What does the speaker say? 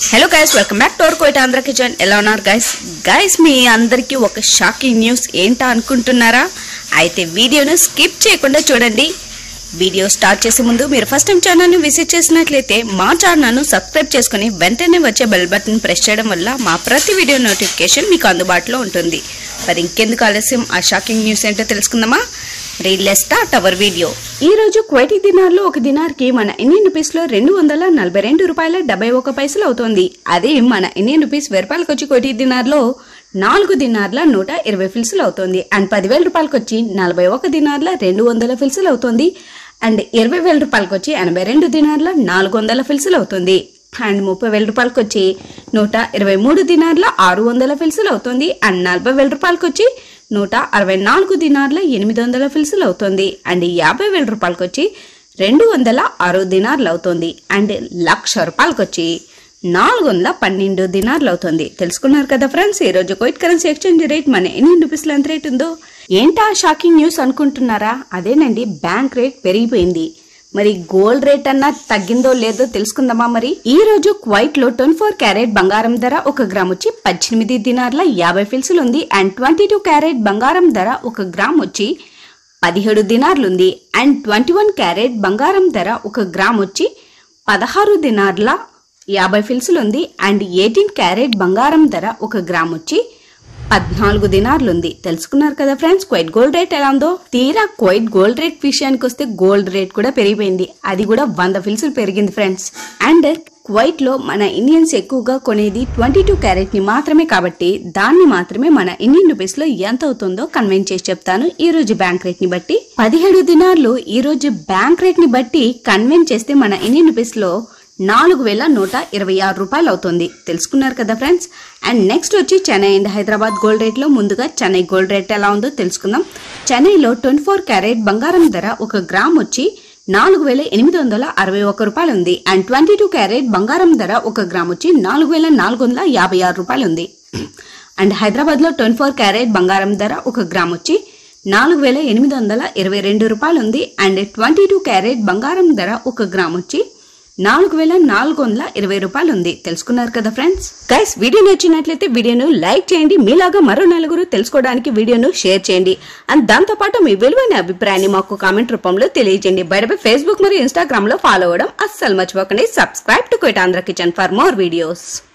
hello guys welcome back to our quite Andhra kitchen ఎలా ఉన్నారు guys guys మీ అందరికీ ఒక షాకింగ్ న్యూస్ ఏంటా అనుకుంటున్నారా అయితే వీడియోను స్కిప్ చేయకుండా చూడండి వీడియో స్టార్ట్ చేసే ముందు మీరు ఫస్ట్ టైం ఛానల్ని విజిట్ చేసినట్లయితే మా ఛానల్ను సబ్స్క్రైబ్ చేసుకుని వెంటనే వచ్చే బెల్ బటన్ ప్రెస్ చేయడం వల్ల మా ప్రతి వీడియో నోటిఫికేషన్ మీకు అందుబాటులో ఉంటుంది మరి ఇంకెందుకు ఆలస్యం ఆ షాకింగ్ న్యూస్ ఏంటో తెలుసుకుందామా మరి లెస్ స్టార్ట్ అవర్ వీడియో ఈ రోజు క్వైటీ దినార్లో ఒక దినార్కి మన ఇండియన్ రూపీస్ లో రెండు వందల నలభై రెండు రూపాయల డెబ్బై ఒక పైసలు అవుతోంది అదే మన ఇండియన్ రూపీస్ వెయ్యి రూపాయలకు వచ్చి క్వైటీ దినార్లో నాలుగు దినార్ల నూట ఇరవై ఫిల్సులు అవుతుంది అండ్ పదివేల రూపాయలకు వచ్చి నలభై ఒక దినార్ల రెండు వందల ఫిల్సులు అవుతుంది అండ్ ఇరవై వేల రూపాయలకు వచ్చి ఎనభై రెండు దినార్ల నాలుగు వందల ఫిల్సులు అవుతుంది అండ్ ముప్పై వేల రూపాయలకు వచ్చి నూట ఇరవై మూడు దినార్ల ఆరు వందల ఫిల్సులు అవుతుంది అండ్ నలభై వేల రూపాయలకు వచ్చి నూట అరవై నాలుగు దినార్ల ఎనిమిది వందల ఫిల్సులు అవుతుంది అండ్ యాభై వేల రూపాయలకు వచ్చి రెండు వందల ఆరు దినార్లు అవుతుంది అండ్ లక్ష రూపాయలకు వచ్చి నాలుగు వందల పన్నెండు దినార్లు అవుతుంది తెలుసుకున్నారు కదా ఫ్రెండ్స్ ఈ రోజు కోయిట్ కరెన్సీ ఎక్స్చేంజ్ రేట్ మన ఎన్ని రూపీస్లో ఎంత రేట్ ఉందో ఏంటా షాకింగ్ న్యూస్ అనుకుంటున్నారా అదేనండి బ్యాంక్ రేట్ పెరిగిపోయింది మరి గోల్డ్ రేట్ అన్నా తగ్గిందో లేదో తెలుసుకుందామా మరి ఈ రోజు క్వైట్ లో ట్వంటీ ఫోర్ క్యారెట్ బంగారం ధర ఒక గ్రామ్ వచ్చి పద్దెనిమిది దినార్ల యాభై ఫిల్సులు ఉంది అండ్ ట్వంటీ టూ క్యారెట్ బంగారం ధర ఒక గ్రామ్ వచ్చి పదిహేడు దినార్లుంది అండ్ ట్వంటీ వన్ క్యారెట్ బంగారం ధర ఒక గ్రామ్ వచ్చి పదహారు దినార్ల యాభై ఫిల్సులు ఉంది అండ్ ఎయిటీన్ క్యారెట్ బంగారం ధర ఒక గ్రామ్ వచ్చి పద్నాలుగు దినార్లు ఉంది తెలుసుకున్నారు కదా ఫ్రెండ్స్ క్వైట్ గోల్డ్ రేట్ ఎలా ఉందో తీరా క్వైట్ గోల్డ్ రేట్ విషయానికి వస్తే గోల్డ్ రేట్ కూడా పెరిగిపోయింది అది కూడా వంద ఫిల్సులు పెరిగింది ఫ్రెండ్స్ అండ్ క్వైట్ లో మన ఇండియన్స్ ఎక్కువగా కొనేది ట్వంటీ టూ క్యారెట్ ని మాత్రమే కాబట్టి దాన్ని మాత్రమే మన ఇండియన్ రూపీస్ లో ఎంత అవుతుందో కన్వెంట్ చేసి చెప్తాను ఈ రోజు బ్యాంక్ రేట్ ని బట్టి పదిహేడు దినార్లు ఈ రోజు బ్యాంక్ రేట్ ని బట్టి కన్వెంట్ చేస్తే మన ఇండియన్ రూపీస్ లో నాలుగు వేల నూట ఇరవై ఆరు రూపాయలు అవుతుంది తెలుసుకున్నారు కదా ఫ్రెండ్స్ అండ్ నెక్స్ట్ వచ్చి చెన్నై అండ్ హైదరాబాద్ గోల్డ్ రేట్లో ముందుగా చెన్నై గోల్డ్ రేట్ ఎలా ఉందో తెలుసుకుందాం చెన్నైలో ట్వంటీ ఫోర్ క్యారెట్ బంగారం ధర ఒక గ్రామ్ వచ్చి నాలుగు వేల ఎనిమిది వందల అరవై ఒక రూపాయలు ఉంది అండ్ ట్వంటీ టూ క్యారెట్ బంగారం ధర ఒక గ్రామ్ వచ్చి నాలుగు వేల నాలుగు వందల యాభై ఆరు రూపాయలు ఉంది అండ్ హైదరాబాద్లో ట్వంటీ ఫోర్ క్యారెట్ బంగారం ధర ఒక గ్రామ్ వచ్చి నాలుగు వేల ఎనిమిది వందల ఇరవై రెండు రూపాయలు ఉంది అండ్ ట్వంటీ టూ క్యారెట్ బంగారం ధర ఒక గ్రామ్ వచ్చి నాలుగు వేల నాలుగు వందల ఇరవై రూపాయలు ఉంది తెలుసుకున్నారు కదా ఫ్రెండ్స్ గైస్ వీడియో నచ్చినట్లయితే వీడియోను లైక్ చేయండి మీలాగా మరో నలుగురు తెలుసుకోవడానికి వీడియోను షేర్ చేయండి అండ్ దాంతో పాటు మీ విలువైన అభిప్రాయాన్ని మాకు కామెంట్ రూపంలో తెలియజేయండి బయటపై ఫేస్బుక్ మరియు ఇన్స్టాగ్రామ్ లో ఫాలో అవ్వడం అస్సలు మర్చిపోకండి subscribe to quit Andhra kitchen for more videos